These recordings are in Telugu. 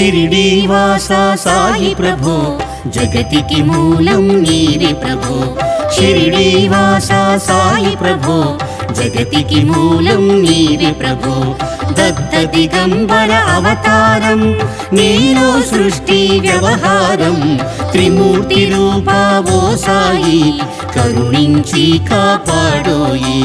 షిరిడీవాస సాయి ప్రభో జగతికి మూలం నీవే ప్రభో షిరిడీవాస సాయి ప్రభో జగతికి మూలం నీవే ప్రభో దత్త దిగంబర అవతారం నీలో సృష్టి వ్యవహారం త్రిమూర్తి రూపావో సాయి కరుణించి కాపాడోయి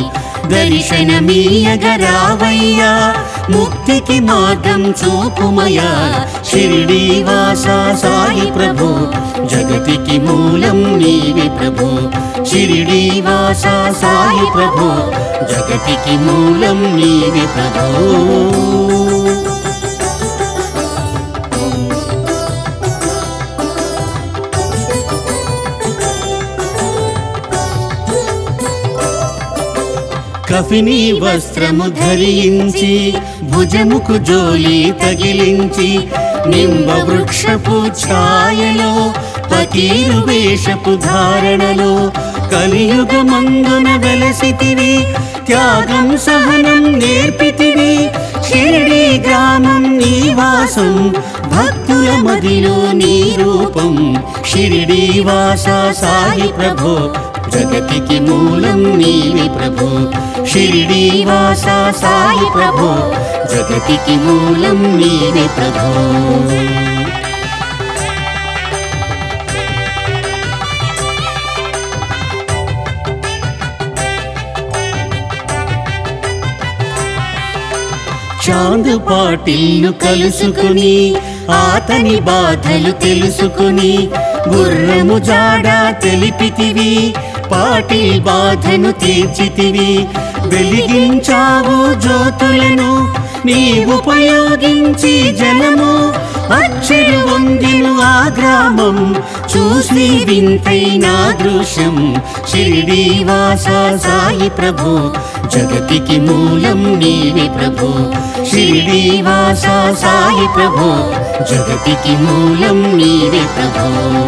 దర్శనమీయగరావయ్యా ముక్తికి మార్గం చూపుమయా షిరిడీవాస సాయి ప్రభు జగతికి మూలం నీవే ప్రభు షిరిడీవాస సాయి ప్రభు జగతికి మూలం నీవే ప్రభు కఫిని వస్త్రము ధరించి భుజముకు జోలి తగిలించి నింబ వృక్షపు ఛాయలో పకీరు వేషపు ధారణలో కలియుగమందున వెలసితివి త్యాగం సహనం నేర్పితివి షిరిడి గ్రామం నీవాసం భక్తుల మదిలో నీ రూపం షిరిడి వాస సాయి ప్రభో జగతికి మూలం నీవే ప్రభో షిరిడి వాస సాయి ప్రభో జగతికి మూలం నీవే ప్రభో చాందు పాటిల్ను కలుసుకుని ఆతని బాధలు తెలుసుకుని గుర్రము జాడ తెలిపితివి పాటి బాధను తీర్చితివి వెలిగించావు జ్యోతులను నీ ఉపయోగించి జనము అక్షరు వందిను ఆ గ్రామం చూసి వింతైన దృశ్యం షిరిడి వాస సాయి ప్రభు జగతికి మూలం నీవే ప్రభు షిరిడి వాస సాయి ప్రభు జగతికి మూలం నీవే ప్రభు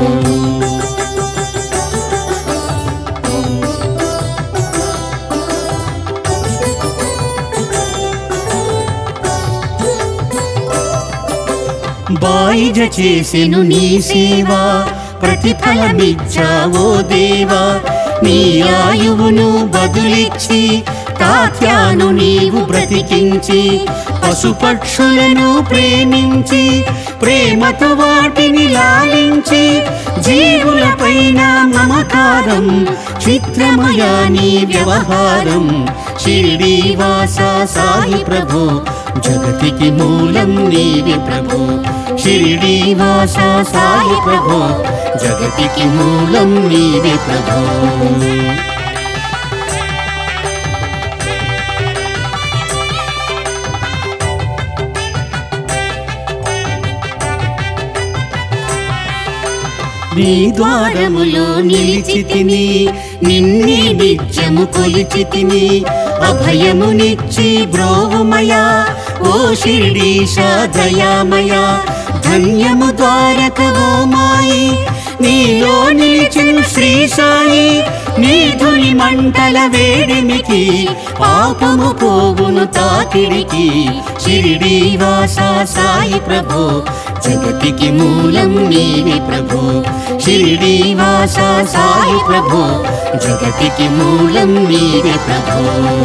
బాయిజ చేసెను నీ సేవా ప్రతిఫలమిచ్చావో దేవా నీ ఆయువును బదులిచ్చి తాత్యాను నీవు బ్రతికించి పశుపక్షులను ప్రేమించి ప్రేమతో వాటిని లాలించి జీవులపైన మమకారం చిత్రమయా నీ వ్యవహారం షిరిడి వాస సాయి ప్రభో జగతికి మూలం నీవే ప్రభో షిరిడి వాస సాయి ప్రభో జగతికి మూలం నీవే ప్రభో నీ ద్వారములో నిలిచితిని నిన్ని నిత్యము కొలిచితిని అభయమునిచ్చి బ్రోవుమయా ఓ శిరీష దయామయా ధన్యము ద్వారక ఓ మాయి నీలో నిలిచిన శ్రీ సాయి నీ ధుని మంటల వేడిమికి పాపము పోవును తాకిడికి షిరిడి వాస సాయి ప్రభో జగతికి మూలం నీవే ప్రభో షిరిడి వాస సాయి ప్రభో జగతికి మూలం నీవే ప్రభో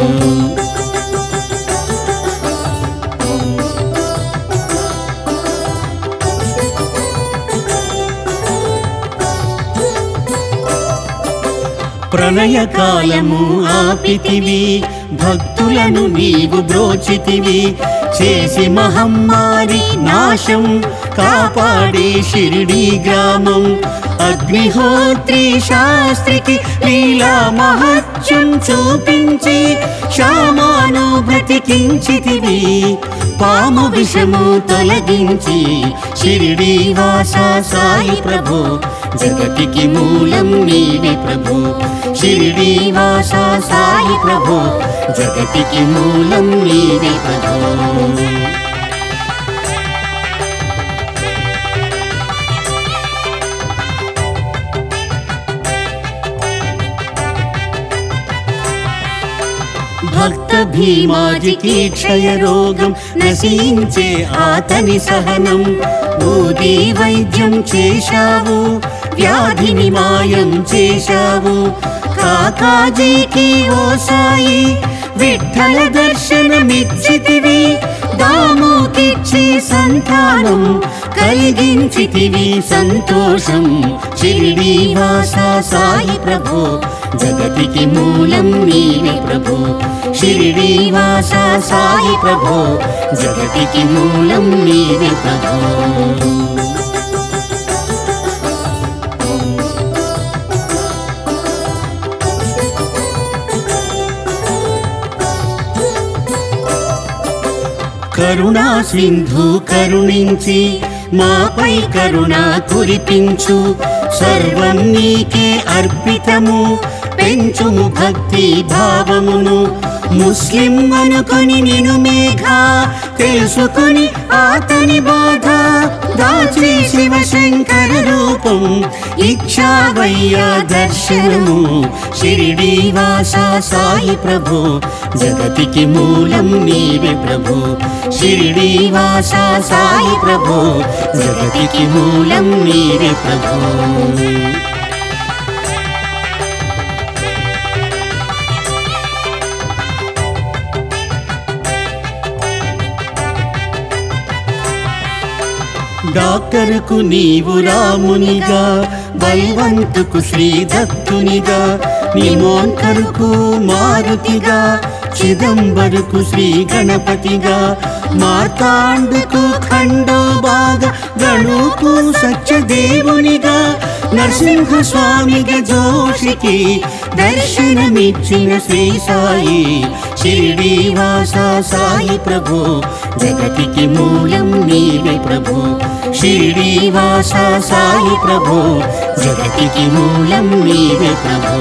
ప్రళయకాలము ఆపితివి భక్తులను నీవు బ్రోచితివి చేసి మహమ్మారి నాశం కాపాడే షిరిడి గ్రామం అగ్నిహోత్రి శాస్త్రికి లీలా మహత్యం చూపించి శామాను బ్రతికించితివి పాము విషము తొలగించి షిరిడి వాస సాయి ప్రభో జగతికి మూలం నీవే ప్రభో షిరిడి వాస సాయి ప్రభో జగతికి మూలం నీవే ప్రభో భక్త భీమాజికి క్షయ రోగం నశించే ఆతని సహనం ఊది వైద్యం చేశావు వ్యాధిని మాయం చేశావు కాకాజీకి ఓ సాయి విఠల దర్శనమిచ్చితివి దాముకిచ్చి సంతానం కలిగించితివి సంతోషం షిరిడి వాస సాయి ప్రభు జగతికి మూలం నీవే ప్రభు షిరిడి వాస సాయి ప్రభు జగతికి మూలం నీవే ప్రభు కరుణా సింధు కరుణించి మాపై కరుణ కురిపించు సర్వం నీకే అర్పితము పెంచుము భక్తి భావమును ముస్లిం అనుకొని నిను మేఘ తెలుసుకొని ఆతని బాధ దాచి శివశంకర రూపం ఇచ్చావయ్యా దర్శనము షిరిడి వాస సాయి ప్రభు జగతికి మూలం నీవే ప్రభు షిరిడి వాస సాయి ప్రభు జగతికి మూలం నీవే ప్రభు డాక్టర్కు నీవు రామునిగా బల్వంతుకు శ్రీదత్తునిగా నిమోంకరుకు మారుతిగా చిదంబరుకు శ్రీ గణపతిగా మార్తాండుకు ఖండోబాగ గణుకు సత్యదేవునిగా నరసింహ స్వామిగా జోషికి దర్శనమిచ్చిన శ్రీ సాయి షిరిడి వాస సాయి ప్రభు జగతికి మూలం నీవే ప్రభు షిరిడి వాస సాయి ప్రభు జగతికి మూలం నీవే ప్రభు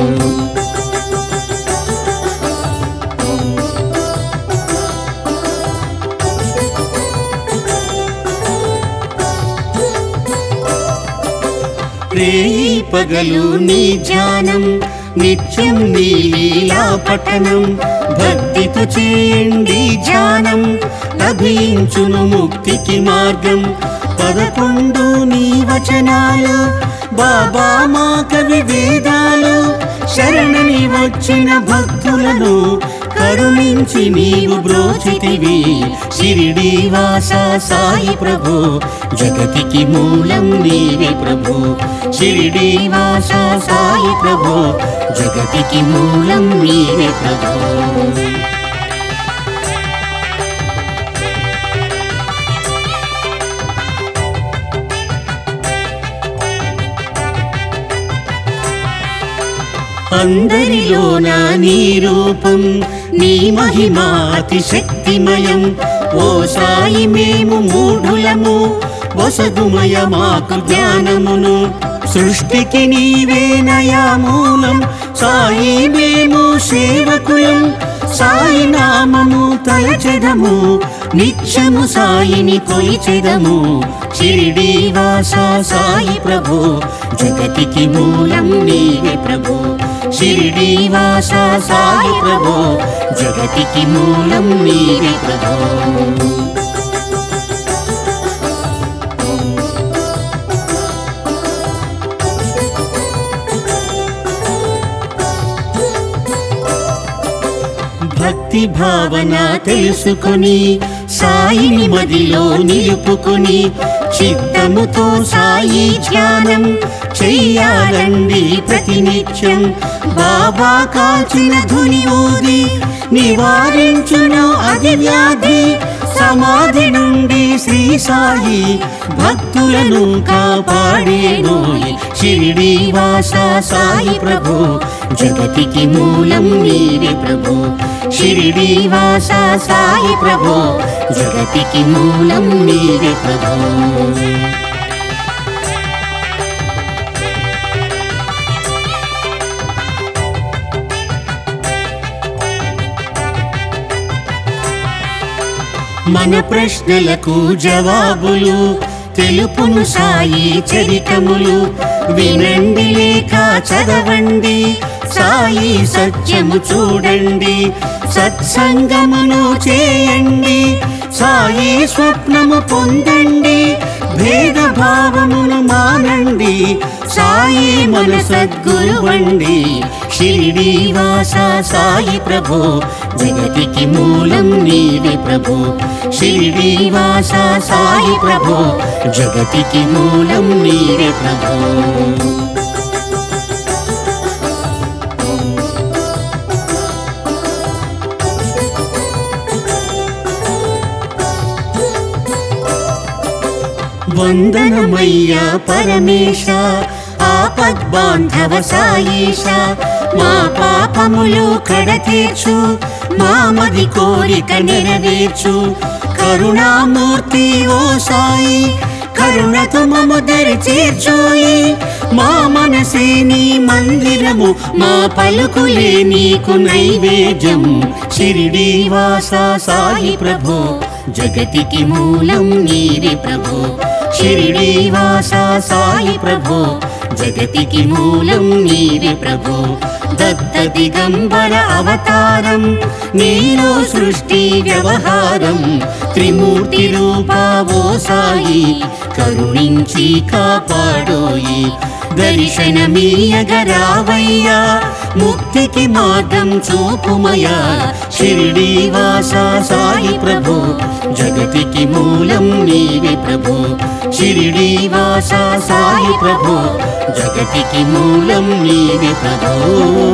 రేయి పగలు నీ ధ్యానం నిత్యం నీ లీలా పఠనం భక్తితో చేయండి ధ్యానం లభించును ముక్తికి మార్గం పదకొండు నీ వచనాలు బాబా మా కవి వేదాలు శరణని వచ్చిన భక్తులను కరుణించి నీవు బ్రోచితివి షిరిడి వాస సాయి ప్రభు జగతికి మూలం నీవే ప్రభు షిరిడి వాస సాయి ప్రభు జగతికి మూలం నీవే ప్రభు అందరిలోన నీ రూపం నీ మహిమాతి శక్తిమయం ఓ సాయి మేము మూఢులము వసగుమయ మాకు జ్ఞానమును సృష్టికి నీవే నయామూలం సాయి మేము సేవకులం సాయి నామము తలచెదము నిత్యము సాయిని కొలిచెదము షిరిడి వాస సాయి ప్రభు జగతికి మూలం నీవే ప్రభు షిరిడి వాస సాయి ప్రభు జగతికి మూలం నీవే ప్రభు భక్తి భావన తెలుసుకొని సాయిని మదిలో నిలుపుకొని చిత్తముతో సాయి ధ్యానం చెయ్యాలండి ప్రతినిత్యం బాబా కాచిన ధుని ఊది నివారించును అది వ్యాధి సమాధి నుండి శ్రీ సాయి భక్తులను కాపాడేనోయ్ షిరిడి వాస సాయి ప్రభు జగతికి మూలం నీవే ప్రభు షిరిడి వాస సాయి ప్రభు జగతికి మూలం నీవే ప్రభు మన ప్రశ్నలకు జవాబులు తెలుపును సాయి చరితములు వినండి లేక చదవండి సాయి సత్యము చూడండి సత్సంగమును చేయండి సాయి స్వప్నము పొందండి భేదభావమును మానండి సాయి మన సద్గురువండి షిరిడి వాస సాయి ప్రభు జగతికి మూలం నీవే ప్రభు షిరిడి వాస సాయి ప్రభు జగతికి మూలం నీవే ప్రభు వందనమయ్యా పరమేశ ఆపద్బాంధవ సాయేష మా పాపములు కడతీర్చు మా మది కోరిక నెరవేర్చు కరుణామూర్తి ఓ సాయి కరుణతో మము దరి చేర్చోయి మా మనసే నీ మందిరము మా పలుకులే నీకు నైవేద్యం షిరిడి వాస సాయి ప్రభు జగతికి మూలం నీవే ప్రభు షిరిడి వాస సాయి ప్రభు జగతికి మూలం నీవే ప్రభు దత్త దిగంబర అవతారం నీలో సృష్టి వ్యవహారం త్రిమూర్తి రూపావో సాయి కరుణించి కాపాడోయి దర్శనమీయగరావయ్యా ముక్తికి మార్గం చూపుమయా షిరిడి వాస సాయి ప్రభు జగతికి మూలం నీవే ప్రభు షిరిడి వాస సాయి ప్రభు జగతికి మూలం నీవే ప్రభు